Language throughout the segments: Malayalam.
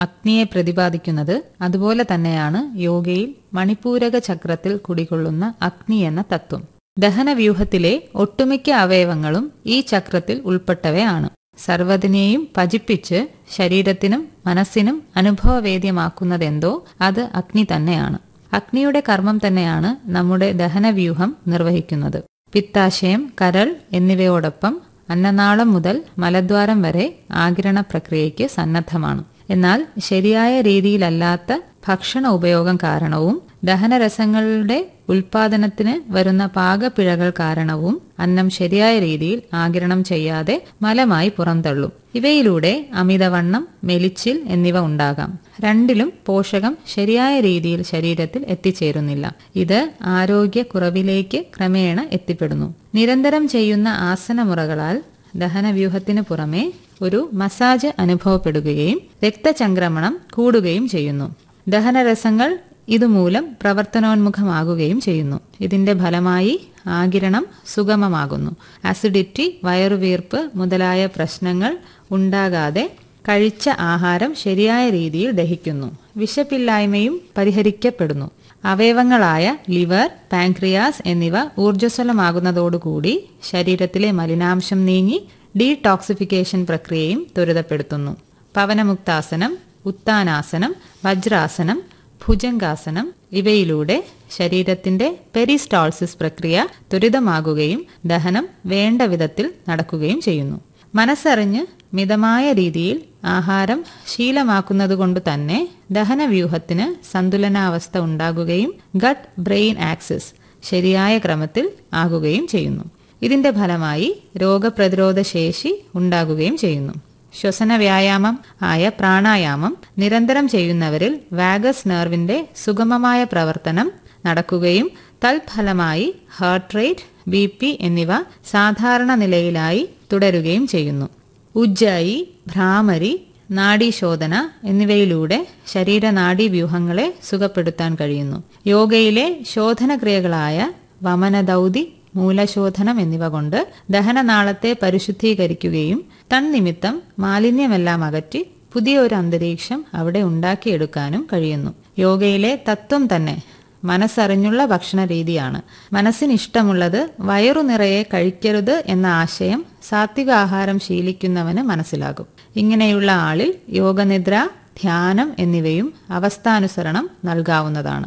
അഗ്നിയെ പ്രതിപാദിക്കുന്നത് അതുപോലെ തന്നെയാണ് യോഗയിൽ മണിപൂരക ചക്രത്തിൽ കുടികൊള്ളുന്ന അഗ്നി എന്ന തത്വം ദഹനവ്യൂഹത്തിലെ ഒട്ടുമിക്ക അവയവങ്ങളും ഈ ചക്രത്തിൽ ഉൾപ്പെട്ടവയാണ് സർവ്വതിനെയും പജിപ്പിച്ച് ശരീരത്തിനും മനസ്സിനും അനുഭവവേദ്യമാക്കുന്നതെന്തോ അത് അഗ്നി തന്നെയാണ് അഗ്നിയുടെ കർമ്മം തന്നെയാണ് നമ്മുടെ ദഹനവ്യൂഹം നിർവഹിക്കുന്നത് പിത്താശയം കരൾ എന്നിവയോടൊപ്പം അന്നനാളം മുതൽ മലദ്വാരം വരെ ആകിരണ പ്രക്രിയയ്ക്ക് സന്നദ്ധമാണ് എന്നാൽ ശരിയായ രീതിയിലല്ലാത്ത ഭക്ഷണ ഉപയോഗം കാരണവും ദഹനരസങ്ങളുടെ ഉൽപാദനത്തിന് വരുന്ന പാകപ്പിഴകൾ കാരണവും അന്നം ശരിയായ രീതിയിൽ ആകിരണം ചെയ്യാതെ മലമായി പുറന്തള്ളും ഇവയിലൂടെ അമിതവണ്ണം മെലിച്ചിൽ എന്നിവ ഉണ്ടാകാം രണ്ടിലും പോഷകം ശരിയായ രീതിയിൽ ശരീരത്തിൽ എത്തിച്ചേരുന്നില്ല ഇത് ആരോഗ്യക്കുറവിലേക്ക് ക്രമേണ എത്തിപ്പെടുന്നു നിരന്തരം ചെയ്യുന്ന ആസനമുറകളാൽ ദഹനവ്യൂഹത്തിന് പുറമെ ഒരു മസാജ് അനുഭവപ്പെടുകയും രക്തചംക്രമണം കൂടുകയും ചെയ്യുന്നു ദഹനരസങ്ങൾ ഇതുമൂലം പ്രവർത്തനോന്മുഖമാകുകയും ചെയ്യുന്നു ഇതിന്റെ ഫലമായി ആകിരണം സുഗമമാകുന്നു അസിഡിറ്റി വയറുവീർപ്പ് മുതലായ പ്രശ്നങ്ങൾ ഉണ്ടാകാതെ കഴിച്ച ആഹാരം ശരിയായ രീതിയിൽ ദഹിക്കുന്നു വിശപ്പില്ലായ്മയും പരിഹരിക്കപ്പെടുന്നു അവയവങ്ങളായ ലിവർ പാൻക്രിയാസ് എന്നിവ ഊർജ്ജസ്വലമാകുന്നതോടുകൂടി ശരീരത്തിലെ മലിനാംശം നീങ്ങി ഡീടോക്സിഫിക്കേഷൻ പ്രക്രിയയും ത്വരിതപ്പെടുത്തുന്നു പവനമുക്താസനം ഉത്താനാസനം വജ്രാസനം ഭുജംഗാസനം ഇവയിലൂടെ ശരീരത്തിന്റെ പെരിസ്റ്റാൾസിസ് പ്രക്രിയ ത്വരിതമാകുകയും ദഹനം വേണ്ട വിധത്തിൽ നടക്കുകയും ചെയ്യുന്നു മനസ്സറിഞ്ഞ് മിതമായ രീതിയിൽ ആഹാരം ശീലമാക്കുന്നതുകൊണ്ട് തന്നെ ദഹനവ്യൂഹത്തിന് സന്തുലനാവസ്ഥ ഉണ്ടാകുകയും ഗട്ട് ബ്രെയിൻ ആക്സിസ് ശരിയായ ക്രമത്തിൽ ആകുകയും ചെയ്യുന്നു ഇതിന്റെ ഫലമായി രോഗപ്രതിരോധ ശേഷി ഉണ്ടാകുകയും ചെയ്യുന്നു ശ്വസന വ്യായാമം ആയ പ്രാണായാമം നിരന്തരം ചെയ്യുന്നവരിൽ വാഗസ് നെർവിന്റെ സുഗമമായ പ്രവർത്തനം നടക്കുകയും തൽഫലമായി ഹാർട്ട് റേറ്റ് ബി പി എന്നിവ സാധാരണ നിലയിലായി തുടരുകയും ചെയ്യുന്നു ഉജ്ജായി ഭ്രാമരി നാഡീശോധന എന്നിവയിലൂടെ ശരീര നാഡീവ്യൂഹങ്ങളെ സുഖപ്പെടുത്താൻ കഴിയുന്നു യോഗയിലെ ശോധനക്രിയകളായ വമനദൗതി മൂലശോധനം എന്നിവ കൊണ്ട് ദഹനനാളത്തെ പരിശുദ്ധീകരിക്കുകയും തന്നിമിത്തം മാലിന്യമെല്ലാം അകറ്റി പുതിയ ഒരു അന്തരീക്ഷം അവിടെ ഉണ്ടാക്കിയെടുക്കാനും കഴിയുന്നു യോഗയിലെ തത്വം തന്നെ മനസ്സറിഞ്ഞുള്ള ഭക്ഷണ രീതിയാണ് മനസ്സിന് ഇഷ്ടമുള്ളത് വയറു നിറയെ കഴിക്കരുത് എന്ന ആശയം സാത്വികാഹാരം ശീലിക്കുന്നവന് മനസ്സിലാകും ഇങ്ങനെയുള്ള ആളിൽ യോഗനിദ്ര ധ്യാനം എന്നിവയും അവസ്ഥാനുസരണം നൽകാവുന്നതാണ്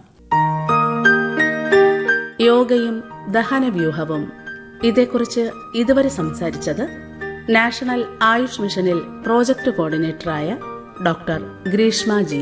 യോഗയും ദഹനവ്യൂഹവും ഇതേക്കുറിച്ച് ഇതുവരെ സംസാരിച്ചത് നാഷണൽ ആയുഷ് മിഷനിൽ പ്രോജക്ട് കോർഡിനേറ്ററായ ഡോക്ടർ ഗ്രീഷ്മ ജി